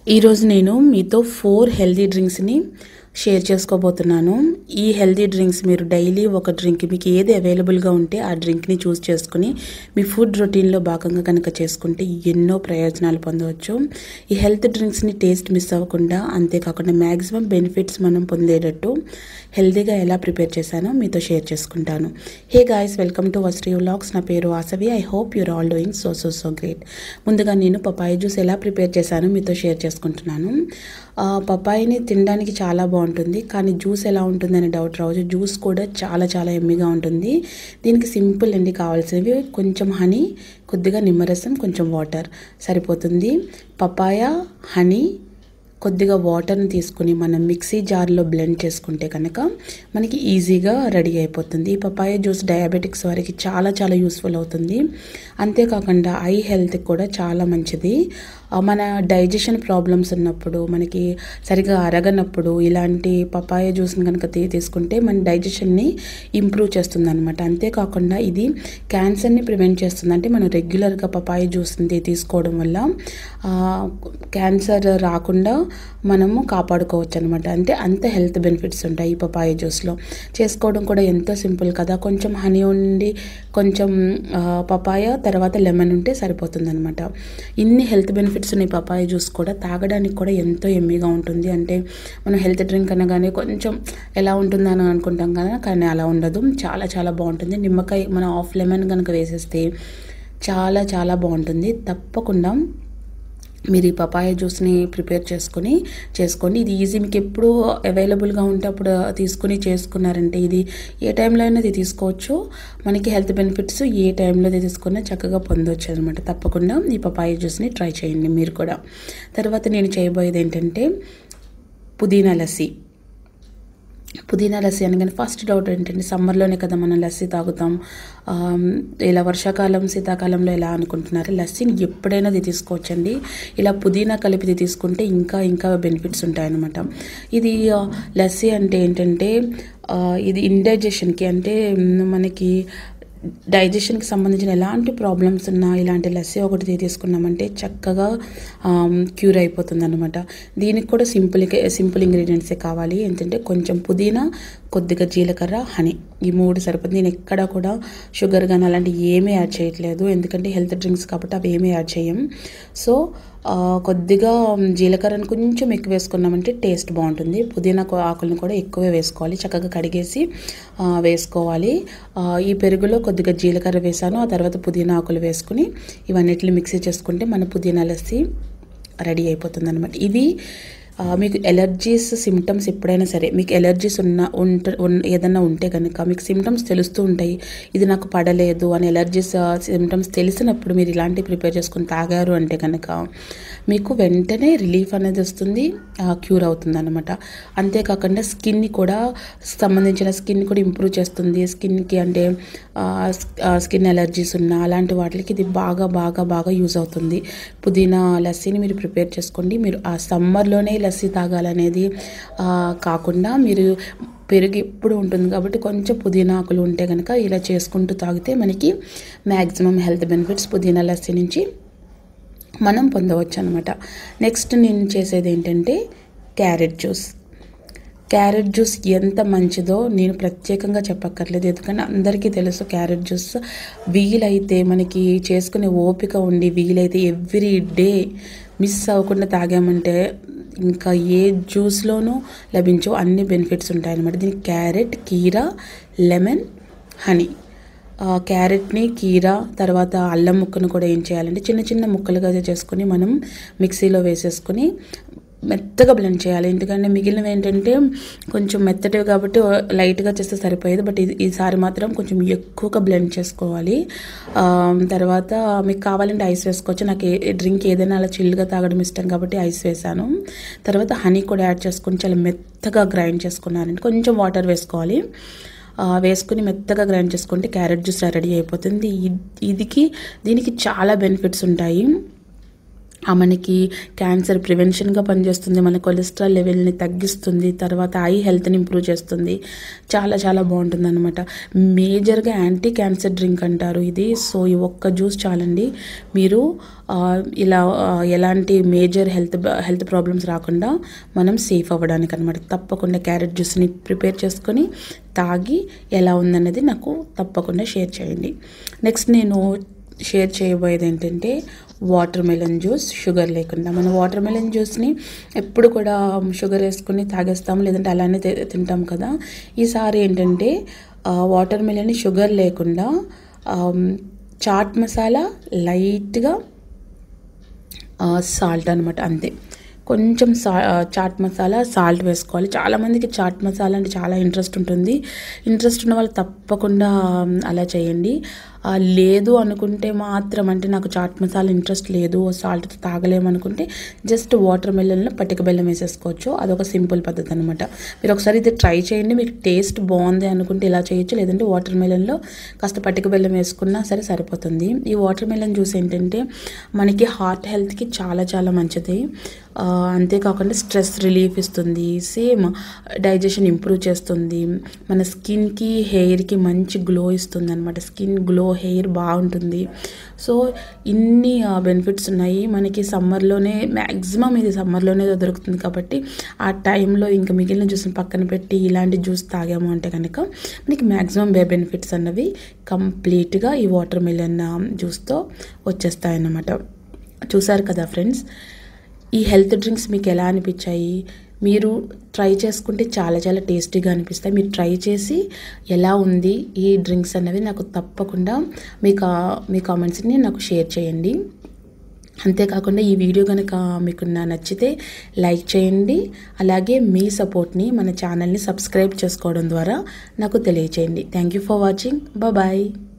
ఈరోజు నేను మీతో ఫోర్ హెల్తీ డ్రింక్స్ని షేర్ చేసుకోబోతున్నాను ఈ హెల్తీ డ్రింక్స్ మీరు డైలీ ఒక డ్రింక్ మీకు ఏది అవైలబుల్గా ఉంటే ఆ డ్రింక్ని చూస్ చేసుకుని మీ ఫుడ్ రొటీన్లో భాగంగా కనుక చేసుకుంటే ఎన్నో ప్రయోజనాలు పొందవచ్చు ఈ హెల్త్ డ్రింక్స్ని టేస్ట్ మిస్ అవ్వకుండా అంతేకాకుండా మ్యాక్సిమం బెనిఫిట్స్ మనం పొందేటట్టు హెల్తీగా ఎలా ప్రిపేర్ చేశానో మీతో షేర్ చేసుకుంటాను హే గాయస్ వెల్కమ్ టు వస్ట్రీ వ్లాగ్స్ నా పేరు Vasavi I hope you're all doing so so so great ముందుగా నేను పపాయి జ్యూస్ ఎలా ప్రిపేర్ చేశానో మీతో షేర్ చేసుకుంటున్నాను ఆ, పపాయిని తినడానికి చాలా బాగుంటుంది కానీ జ్యూస్ ఎలా ఉంటుందని డౌట్ రావచ్చు జ్యూస్ కూడా చాలా చాలా ఎమ్మిగా ఉంటుంది దీనికి సింపుల్ అండి కావాల్సినవి కొంచెం హనీ కొద్దిగా నిమ్మరసం కొంచెం వాటర్ సరిపోతుంది పపాయ హనీ కొద్దిగా వాటర్ని తీసుకుని మనం మిక్సీ జార్లో బ్లెండ్ చేసుకుంటే కనుక మనకి ఈజీగా రెడీ అయిపోతుంది ఈ పపాయ జ్యూస్ డయాబెటిక్స్ వారికి చాలా చాలా యూస్ఫుల్ అవుతుంది అంతేకాకుండా ఐ హెల్త్కి కూడా చాలా మంచిది ఆ, మన డైజెషన్ ప్రాబ్లమ్స్ ఉన్నప్పుడు మనకి సరిగా అరగనప్పుడు ఇలాంటి పపాయ జ్యూస్ని కనుక తీ తీసుకుంటే మన డైజెషన్ని ఇంప్రూవ్ చేస్తుంది అనమాట అంతేకాకుండా ఇది క్యాన్సర్ని ప్రివెంట్ చేస్తుంది అంటే మనం రెగ్యులర్గా పపాయ జ్యూస్ని తీ- తీసుకోవడం వల్ల ఆ, క్యాన్సర్ రాకుండా మనము కాపాడుకోవచ్చు అనమాట అంటే అంత హెల్త్ బెనిఫిట్స్ ఉంటాయి ఈ పపాయ జ్యూస్లో చేసుకోవడం కూడా ఎంతో సింపుల్ కదా కొంచెం హనీ ఉండి కొంచెం ఆ, పపాయ తర్వాత లెమన్ ఉంటే సరిపోతుంది అనమాట ఇన్ని హెల్త్ బెనిఫిట్స్ ఉన్నాయి పపాయ జ్యూస్ కూడా తాగడానికి కూడా ఎంతో ఎమ్మీగా ఉంటుంది అంటే మనం హెల్త్ డ్రింక్ అనగానే కొంచెం ఎలా ఉంటుందని అనుకుంటాం కదా కానీ అలా ఉండదు చాలా చాలా బాగుంటుంది నిమ్మకాయ మనం ఆఫ్ లెమన్ కనుక వేసేస్తే చాలా చాలా బాగుంటుంది తప్పకుండా మీరు ఈ పపాయ జ్యూస్ని ప్రిపేర్ చేసుకొని చేసుకోండి ఇది ఈజీ మీకు ఎప్పుడు అవైలబుల్గా ఉంటే అప్పుడు తీసుకుని చేసుకున్నారంటే ఇది ఏ టైంలో అయినా ఇది తీసుకోవచ్చు మనకి హెల్త్ బెనిఫిట్స్ ఏ టైంలో ఇది తీసుకున్నా చక్కగా పొందవచ్చు అనమాట తప్పకుండా ఈ పపాయ జ్యూస్ని ట్రై చేయండి మీరు కూడా తర్వాత నేను చేయబోయేది ఏంటంటే పుదీనా లస్సీ పుదీనా లస్సీ అనగానే ఫస్ట్ డౌట్ ఏంటంటే సమ్మర్లోనే కదా మనం లస్సీ తాగుతాం ఆమ్, ఇలా వర్షాకాలం శీతాకాలంలో ఎలా అనుకుంటున్నారు లస్సీని ఎప్పుడైనా ఇది తీసుకోవచ్చండి ఇలా పుదీనా కలిపి తీసుకుంటే ఇంకా ఇంకా బెనిఫిట్స్ ఉంటాయన్నమాట ఇది ఆ, లస్సీ అంటే ఏంటంటే ఆ, ఇది ఇండైజెషన్కి అంటే మ్, మనకి డైజెషన్కి సంబంధించిన ఎలాంటి ప్రాబ్లమ్స్ ఉన్నా ఇలాంటి లస్సీ ఒకటి తీసుకున్నామంటే చక్కగా క్యూర్ అయిపోతుంది అనమాట దీనికి కూడా సింపుల్ సింపుల్ ఇంగ్రీడియంట్సే కావాలి ఏంటంటే కొంచెం పుదీనా కొద్దిగా జీలకర్ర హనీ ఈ మూడు సరిపోతుంది నేను ఎక్కడ కూడా షుగర్ కానీ అలాంటివి ఏమీ యాడ్ చేయట్లేదు ఎందుకంటే హెల్త్ డ్రింక్స్ కాబట్టి అవి ఏమీ యాడ్ చేయం సో ఆ, కొద్దిగా జీలకర్రను కొంచెం ఎక్కువ వేసుకున్నామంటే టేస్ట్ బాగుంటుంది పుదీనా కూ- ఆకులను కూడా ఎక్కువే వేసుకోవాలి చక్కగా కడిగేసి ఆ, వేసుకోవాలి ఆ, ఈ పెరుగులో కొద్దిగా జీలకర్ర వేసాను ఆ తర్వాత పుదీనా ఆకులు వేసుకుని ఇవన్నిటిని మిక్సీ చేసుకుంటే మన పుదీనా లస్సీ రెడీ అయిపోతుంది అనమాట ఇది ఆ, మీకు ఎలర్జీస్ సిమ్టమ్స్ ఎప్పుడైనా సరే మీకు ఎలర్జీస్ ఉన్న ఉంట ఉన్న ఏదన్నా ఉంటే కనుక మీకు సిమ్టమ్స్ తెలుస్తూ ఉంటాయి ఇది నాకు పడలేదు అని ఎలర్జీస్ సిమ్టమ్స్ తెలిసినప్పుడు మీరు ఇలాంటివి ప్రిపేర్ చేసుకుని తాగారు అంటే కనుక మీకు వెంటనే రిలీఫ్ అనేది వస్తుంది క్యూర్ అవుతుంది అనమాట అంతేకాకుండా స్కిన్ని కూడా సంబంధించిన స్కిన్ కూడా ఇంప్రూవ్ చేస్తుంది స్కిన్కి అంటే స్కిన్ ఎలర్జీస్ ఉన్న అలాంటి వాటికి ఇది బాగా బాగా బాగా యూజ్ అవుతుంది పుదీనా లస్సీని మీరు ప్రిపేర్ చేసుకోండి మీరు ఆ సమ్మర్లోనే లస్సీ తాగాలనేది ఆ, కాకుండా మీరు పెరుగు ఎప్పుడు ఉంటుంది కాబట్టి కొంచెం పుదీనా ఆకులు ఉంటే కనుక ఇలా చేసుకుంటూ తాగితే మనకి మ్యాక్సిమం హెల్త్ బెనిఫిట్స్ పుదీనా లస్సీ నుంచి మనం పొందవచ్చు అనమాట నెక్స్ట్ నేను చేసేది ఏంటంటే క్యారెట్ జ్యూస్ క్యారెట్ జ్యూస్ ఎంత మంచిదో నేను ప్రత్యేకంగా చెప్పక్కర్లేదు ఎందుకంటే అందరికీ తెలుసు క్యారెట్ జ్యూస్ వీలైతే మనకి చేసుకునే ఓపిక ఉండి వీలైతే ఎవ్రీ డే మిస్ అవ్వకుండా తాగామంటే ఇంకా ఏ జ్యూస్లోనూ లభించవు అన్ని బెనిఫిట్స్ ఉంటాయన్నమాట దీనికి క్యారెట్ కీరా లెమన్ హనీ ఆ, క్యారెట్ని కీరా తర్వాత అల్లం ముక్కను కూడా ఏం చేయాలంటే చిన్న చిన్న ముక్కలుగా చేసుకొని మనం మిక్సీలో వేసేసుకొని మెత్తగా బ్లెండ్ చేయాలి ఎందుకంటే మిగిలినవి ఏంటంటే కొంచెం మెత్తటివి కాబట్టి లైట్గా చేస్తే సరిపోయేది బట్ ఇది ఈసారి మాత్రం కొంచెం ఎక్కువగా బ్లెండ్ చేసుకోవాలి ఆ, తర్వాత మీకు కావాలంటే ఐస్ వేసుకోవచ్చు నాకు ఏ డ్రింక్ ఏదైనా అలా చిల్లుగా తాగడం ఇష్టం కాబట్టి ఐస్ వేసాను తర్వాత హనీ కూడా యాడ్ చేసుకొని చాలా మెత్తగా గ్రైండ్ చేసుకున్నానండి కొంచెం వాటర్ వేసుకోవాలి ఆ, వేసుకుని మెత్తగా గ్రైండ్ చేసుకుంటే క్యారెట్ జ్యూస్ రెడీ అయిపోతుంది ఇ- ఇదికి దీనికి చాలా బెనిఫిట్స్ ఉంటాయి ఆ మనకి క్యాన్సర్ ప్రివెన్షన్గా పనిచేస్తుంది మన కొలెస్ట్రాల్ లెవెల్ని తగ్గిస్తుంది తర్వాత ఐ హెల్త్ని ఇంప్రూవ్ చేస్తుంది చాలా చాలా బాగుంటుంది అనమాట మేజర్గా యాంటీ క్యాన్సర్ డ్రింక్ అంటారు ఇది సో ఈ ఒక్క జ్యూస్ చాలండి మీరు ఆ, ఇలా ఆ, ఎలాంటి మేజర్ హెల్త్ హెల్త్ ప్రాబ్లమ్స్ రాకుండా మనం సేఫ్ అవ్వడానికి అనమాట తప్పకుండా క్యారెట్ జ్యూస్ని ప్రిపేర్ చేసుకొని తాగి ఎలా ఉందన్నది నాకు తప్పకుండా షేర్ చేయండి నెక్స్ట్ నేను షేర్ చేయబోయేది ఏంటంటే వాటర్ మెలన్ జ్యూస్ షుగర్ లేకుండా మనం వాటర్ మెలన్ జ్యూస్ని ఎప్పుడు కూడా షుగర్ వేసుకుని తాగేస్తాం లేదంటే అలానే తి- తింటాం కదా ఈసారి ఏంటంటే వాటర్ మెలన్ని షుగర్ లేకుండా ఆమ్, చాట్ మసాలా లైట్గా సాల్ట్ అనమాట అంతే కొంచెం సా చాట్ మసాలా సాల్ట్ వేసుకోవాలి చాలామందికి చాట్ మసాలా అంటే చాలా ఇంట్రెస్ట్ ఉంటుంది ఇంట్రెస్ట్ ఉన్న వాళ్ళు తప్పకుండా ఆమ్, అలా చేయండి ఆ, లేదు అనుకుంటే మాత్రం అంటే నాకు చాట్ మసాలా ఇంట్రెస్ట్ లేదు సాల్ట్ తాగలేము అనుకుంటే జస్ట్ వాటర్ మెలన్లో పట్టిక బెల్లం వేసేసుకోవచ్చు అదొక సింపుల్ పద్ధతి అనమాట మీరు ఒకసారి ఇది ట్రై చేయండి మీకు టేస్ట్ బాగుంది అనుకుంటే ఇలా చేయొచ్చు లేదంటే వాటర్ మెలన్లో కాస్త పట్టిక బెల్లం వేసుకున్నా సరే సరిపోతుంది ఈ వాటర్ మెలన్ జ్యూస్ ఏంటంటే మనకి హార్ట్ హెల్త్కి చాలా చాలా మంచిది ఆ, అంతేకాకుండా స్ట్రెస్ రిలీఫ్ ఇస్తుంది సేమ్ డైజెషన్ ఇంప్రూవ్ చేస్తుంది మన స్కిన్కి హెయిర్కి మంచి గ్లో ఇస్తుంది అనమాట స్కిన్ గ్లో హెయిర్ బాగుంటుంది సో ఇన్ని బెనిఫిట్స్ ఉన్నాయి మనకి సమ్మర్లోనే మ్యాక్సిమం ఇది సమ్మర్లోనే దొరుకుతుంది కాబట్టి ఆ టైంలో ఇంకా మిగిలిన జ్యూస్ని పక్కన పెట్టి ఇలాంటి జ్యూస్ తాగాము అంటే కనుక మనకి మ్యాక్సిమం బే బెనిఫిట్స్ అన్నవి కంప్లీట్గా ఈ వాటర్ మిలన్ జ్యూస్తో వచ్చేస్తాయన్నమాట చూసారు కదా ఫ్రెండ్స్ ఈ హెల్త్ డ్రింక్స్ మీకు ఎలా అనిపించాయి మీరు ట్రై చేసుకుంటే చాలా చాలా టేస్టీగా అనిపిస్తాయి మీరు ట్రై చేసి ఎలా ఉంది ఈ డ్రింక్స్ అన్నవి నాకు తప్పకుండా మీ కా మీ కామెంట్స్ని నాకు షేర్ చేయండి అంతేకాకుండా ఈ వీడియో కనుక మీకు నా నచ్చితే లైక్ చేయండి అలాగే మీ సపోర్ట్ని మన ఛానల్ని సబ్స్క్రైబ్ చేసుకోవడం ద్వారా నాకు తెలియచేయండి thank you for watching bye